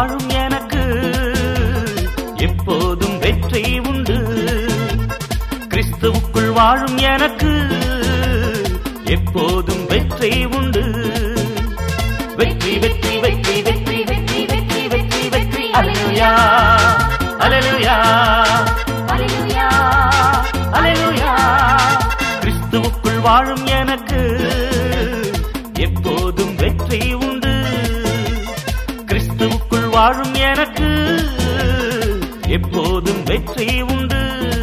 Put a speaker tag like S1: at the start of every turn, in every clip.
S1: வாழும் எனக்கு எப்போதும் வெற்றி உண்டு கிறிஸ்துவுக்குள் வாழும் எனக்கு எப்போதும் வெற்றி உண்டு வெற்றி வெற்றி வெற்றி வெற்றி வெற்றி வெற்றி வெற்றி வெற்றி அலையா அலையா
S2: அல்லேலூயா
S1: அலையா கிறிஸ்துவுக்குள் வாழும் எனக்கு எப்போதும் வெற்றி உண்டு கிறிஸ்துவுக்குள் வாழும் எனக்கு எப்போதும் வெற்றி உண்டு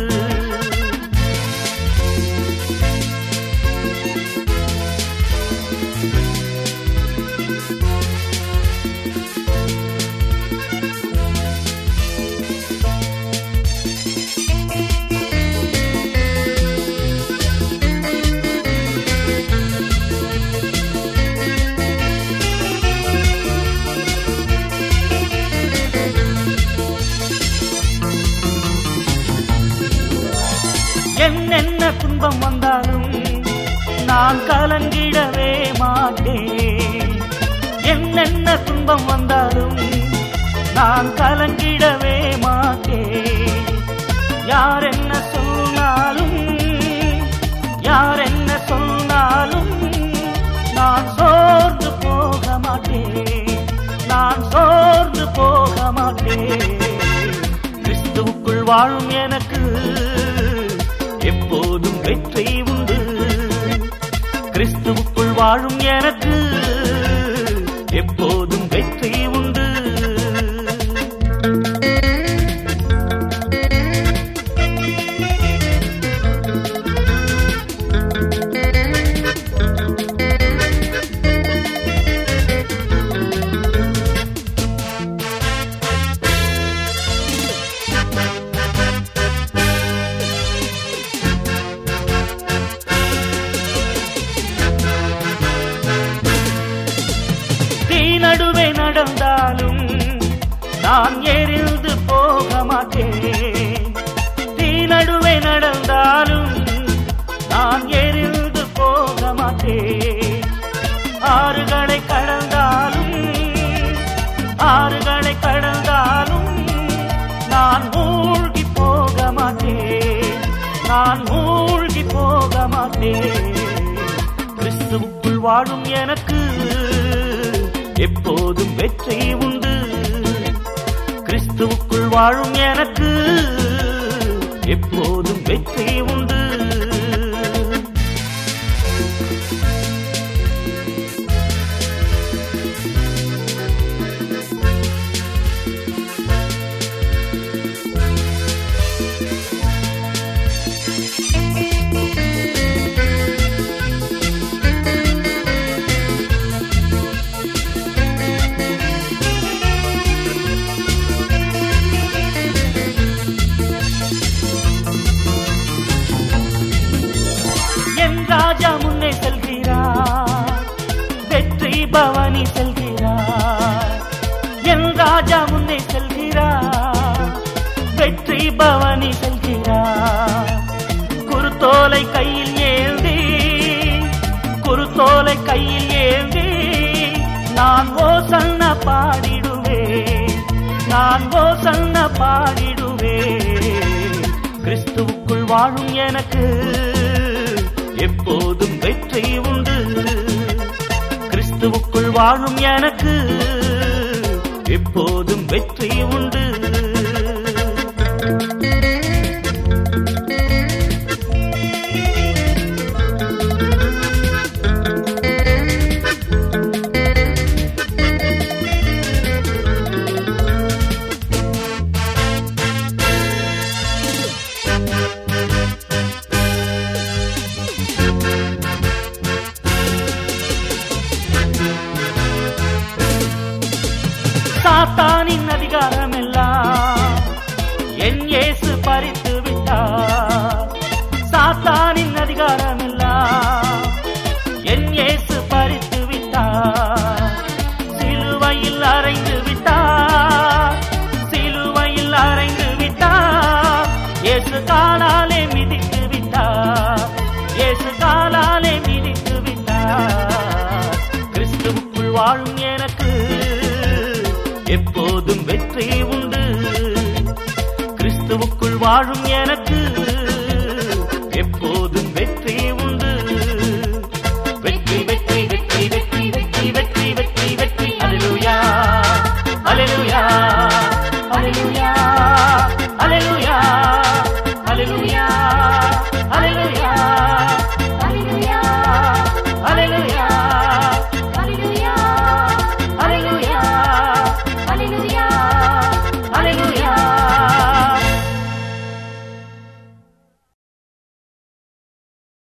S1: என்னென்ன துன்பம் வந்தாலும் நான் கலங்கிடவே மாட்டேன் என்னென்ன துன்பம் வந்தாலும் நான் கலங்கிடவே மாட்டேன் யார் என்ன சொன்னாலும் யார் என்ன சொன்னாலும் நான் சோர்ந்து போக மாட்டேன் நான் சோர்ந்து போக மாட்டேன் கிறிஸ்துவுக்குள் வாழும் எனக்கு எப்போதும் வெற்றி உண்டு கிறிஸ்துவுக்குள் வாழும் எனக்கு எப்போதும் வெற்றி உண்டு தீ நடுவே நடந்தாலும் நான் எரிந்து போக மாட்டேன் தீ நடுவே நடந்தாலும் நான் எரிந்து போக மாட்டேன் ஆறுகளை கடந்தாலும் ஆறுகளை கடந்தாலும் நான் மூழ்கி போக மாட்டேன் நான் மூழ்கி போக மாட்டேன் கிறிஸ்துவுக்குள் வாழும் எனக்கு எப்போதும் வெற்றி உண்டு கிறிஸ்துவுக்குள் வாழும் எனக்கு எப்போதும் வெற்றி உண்டு என் ராஜா முன்னே செல்கிறார் வெற்றி பவனி செல்கிறார் என் ராஜா முன்னே செல்கிறார் வெற்றி பவனி செல்கிறார் குருத்தோலை கையில் ஏந்தி குருத்தோலை கையில் ஏந்தி நான் ஓசன்ன பாடிடுவேன் நான் ஓசன்ன பாடிடுவேன் கிறிஸ்துவுக்குள் வாழும் எனக்கு எப்போதும் வெற்றி உண்டு கிறிஸ்துவுக்குள் வாழும் எனக்கு எப்போதும் வெற்றி உண்டு சாத்தானின் அதிகாரம் எல்லாம் என் இயேசு பறித்து விட்டார் சாத்தானின் அதிகாரம் எல்லாம் என் இயேசு பறித்து விட்டார் சிலுவையில் அறைந்து விட்டார் சிலுவையில் அறைந்து விட்டார் இயேசு காலாலே மிதித்து விட்டார் இயேசு காலாலே மிதித்து விட்டார் கிறிஸ்துவுக்குள் வாழும் எனக்கு எப்போதும் வாழும் எனக்கு எப்போதும் வெற்றி உண்டு வெற்றி வெற்றி வெற்றி வெற்றி வெற்றி வெற்றி வெற்றி வெற்றி அலலுயா அலலுயா அலலுயா அலலுயா